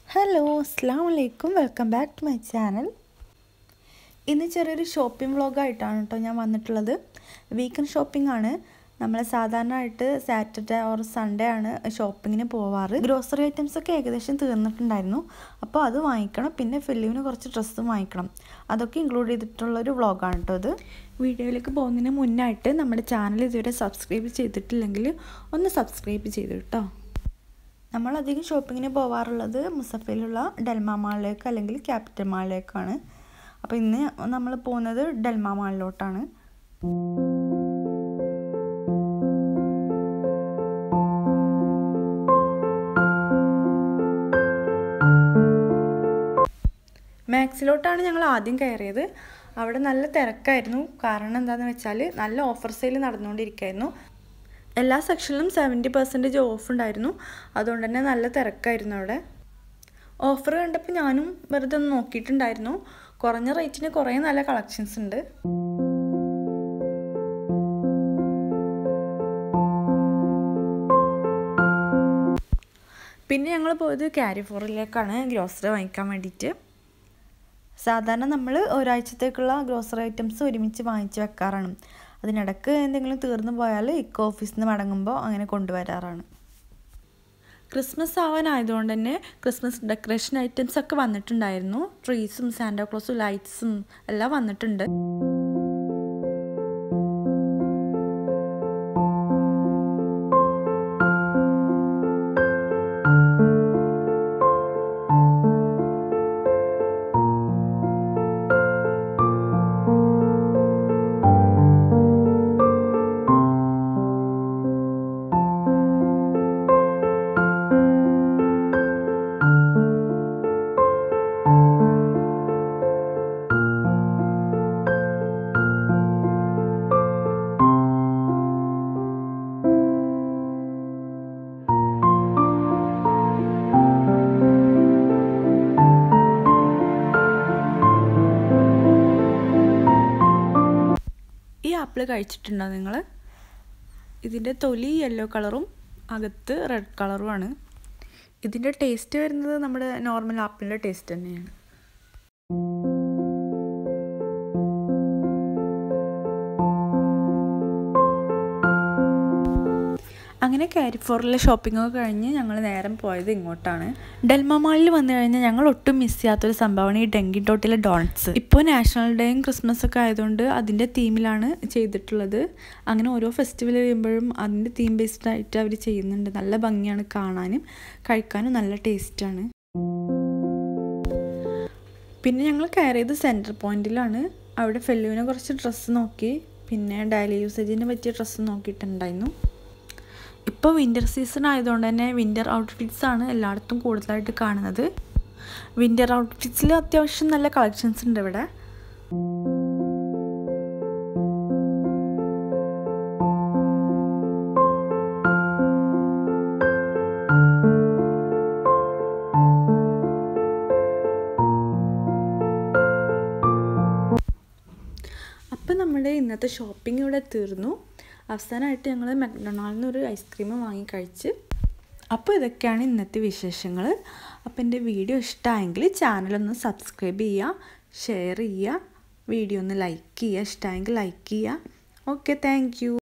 hello അസ്സാം വലൈക്കും welcome back to my channel ഇന്ന് ചെറിയൊരു ഷോപ്പിംഗ് വ്ളോഗായിട്ടാണ് കേട്ടോ ഞാൻ വന്നിട്ടുള്ളത് വീക്കെൻഡ് ഷോപ്പിംഗ് ആണ് നമ്മൾ സാധാരണയായിട്ട് സാറ്റർഡേ ഓർ സൺഡേ ആണ് ഷോപ്പിങ്ങിന് പോവാറ് ഗ്രോസറി ഐറ്റംസ് ഒക്കെ ഏകദേശം തീർന്നിട്ടുണ്ടായിരുന്നു അപ്പോൾ അത് വാങ്ങിക്കണം പിന്നെ ഫിലിമിന് കുറച്ച് ഡ്രസ്സും വാങ്ങിക്കണം അതൊക്കെ ഇൻക്ലൂഡ് ചെയ്തിട്ടുള്ളൊരു വ്ളോഗാണ് കേട്ടോ ഇത് വീഡിയോയിലേക്ക് പോകുന്നതിന് മുന്നായിട്ട് നമ്മുടെ ചാനൽ ഇതുവരെ സബ്സ്ക്രൈബ് ചെയ്തിട്ടില്ലെങ്കിൽ ഒന്ന് സബ്സ്ക്രൈബ് ചെയ്തു കേട്ടോ നമ്മളധികം ഷോപ്പിങ്ങിന് പോവാറുള്ളത് മുസഫയിലുള്ള ഡെൽമ മാളിലേക്ക് അല്ലെങ്കിൽ ക്യാപിറ്റൽ മാളിലേക്കാണ് അപ്പോൾ ഇന്ന് നമ്മൾ പോകുന്നത് ഡെൽമ മാളിലോട്ടാണ് മാക്സിലോട്ടാണ് ഞങ്ങൾ ആദ്യം കയറിയത് അവിടെ നല്ല തിരക്കായിരുന്നു കാരണം എന്താണെന്ന് വെച്ചാൽ നല്ല ഓഫർ സെയിൽ നടന്നുകൊണ്ടിരിക്കുകയായിരുന്നു എല്ലാ സെക്ഷനിലും സെവൻറ്റി പെർസെൻറ്റേജ് ഓഫ് ഉണ്ടായിരുന്നു അതുകൊണ്ട് തന്നെ നല്ല തിരക്കായിരുന്നു അവിടെ ഓഫർ കണ്ടപ്പോൾ ഞാനും വെറുതെ ഒന്ന് നോക്കിയിട്ടുണ്ടായിരുന്നു കുറഞ്ഞ റേറ്റിന് കുറേ നല്ല കളക്ഷൻസ് ഉണ്ട് പിന്നെ ഞങ്ങൾ പോയത് കാരിഫോറിലേക്കാണ് ഗ്രോസറി വാങ്ങിക്കാൻ വേണ്ടിയിട്ട് സാധാരണ നമ്മൾ ഒരാഴ്ചത്തേക്കുള്ള ഗ്രോസറി ഐറ്റംസ് ഒരുമിച്ച് വാങ്ങിച്ച് വെക്കാറാണ് അതിനിടക്ക് എന്തെങ്കിലും തീർന്നു പോയാൽ ഇക്കോ ഓഫീസിൽ നിന്ന് മടങ്ങുമ്പോൾ അങ്ങനെ കൊണ്ടുവരാറാണ് ക്രിസ്മസ് ആവാനായതുകൊണ്ട് തന്നെ ക്രിസ്മസ് ഡെക്കറേഷൻ ഐറ്റംസ് ഒക്കെ വന്നിട്ടുണ്ടായിരുന്നു ട്രീസും സാന്റാക്ലോസും ലൈറ്റ്സും എല്ലാം വന്നിട്ടുണ്ട് ഈ ആപ്പിൾ കഴിച്ചിട്ടുണ്ടോ നിങ്ങൾ ഇതിൻ്റെ തൊലി യെല്ലോ കളറും അകത്ത് റെഡ് കളറുമാണ് ഇതിൻ്റെ ടേസ്റ്റ് വരുന്നത് നമ്മുടെ നോർമൽ ആപ്പിളിൻ്റെ ടേസ്റ്റ് തന്നെയാണ് അങ്ങനെ കാരിഫോറിലെ ഷോപ്പിംഗ് ഒക്കെ കഴിഞ്ഞ് ഞങ്ങൾ നേരം പോയത് ഇങ്ങോട്ടാണ് ഡെൽമ മാളിൽ വന്നു കഴിഞ്ഞാൽ ഞങ്ങൾ ഒട്ടും മിസ് ചെയ്യാത്തൊരു സംഭവമാണ് ഈ ഡെങ്കി ടോട്ടിലെ ഡോൺസ് ഇപ്പോൾ നാഷണൽ ഡേയും ക്രിസ്മസ് ഒക്കെ ആയതുകൊണ്ട് അതിൻ്റെ തീമിലാണ് ചെയ്തിട്ടുള്ളത് അങ്ങനെ ഓരോ ഫെസ്റ്റിവൽ കഴിയുമ്പോഴും അതിൻ്റെ തീം ബേസ്ഡ് ആയിട്ട് അവർ ചെയ്യുന്നുണ്ട് നല്ല ഭംഗിയാണ് കാണാനും കഴിക്കാനും നല്ല ടേസ്റ്റാണ് പിന്നെ ഞങ്ങൾ കയറിയത് സെൻറ്റർ പോയിന്റിലാണ് അവിടെ ഫെല്ലുവിനെ കുറച്ച് ഡ്രസ്സ് നോക്കി പിന്നെ ഡെയിലി യൂസേജിന് പറ്റിയ ഡ്രസ്സ് നോക്കിയിട്ടുണ്ടായിരുന്നു ഇപ്പോൾ വിൻ്റർ സീസൺ ആയതുകൊണ്ട് തന്നെ വിൻ്റർ ഔട്ട്ഫിറ്റ്സ് ആണ് എല്ലായിടത്തും കൂടുതലായിട്ട് കാണുന്നത് വിൻ്റർ ഔട്ട്ഫിറ്റ്സിൽ അത്യാവശ്യം നല്ല കളക്ഷൻസ് ഉണ്ട് ഇവിടെ അപ്പം നമ്മുടെ ഇന്നത്തെ ഷോപ്പിംഗ് ഇവിടെ തീർന്നു അവസാനമായിട്ട് ഞങ്ങൾ മക്ഡൊണാൾഡിൽ നിന്ന് ഒരു ഐസ്ക്രീം വാങ്ങി കഴിച്ച് അപ്പോൾ ഇതൊക്കെയാണ് ഇന്നത്തെ വിശേഷങ്ങൾ അപ്പോൾ എൻ്റെ വീഡിയോ ഇഷ്ടമായെങ്കിൽ ചാനലൊന്ന് സബ്സ്ക്രൈബ് ചെയ്യുക ഷെയർ ചെയ്യുക വീഡിയോ ഒന്ന് ലൈക്ക് ചെയ്യുക ഇഷ്ടമായെങ്കിൽ ലൈക്ക് ചെയ്യുക ഓക്കെ താങ്ക്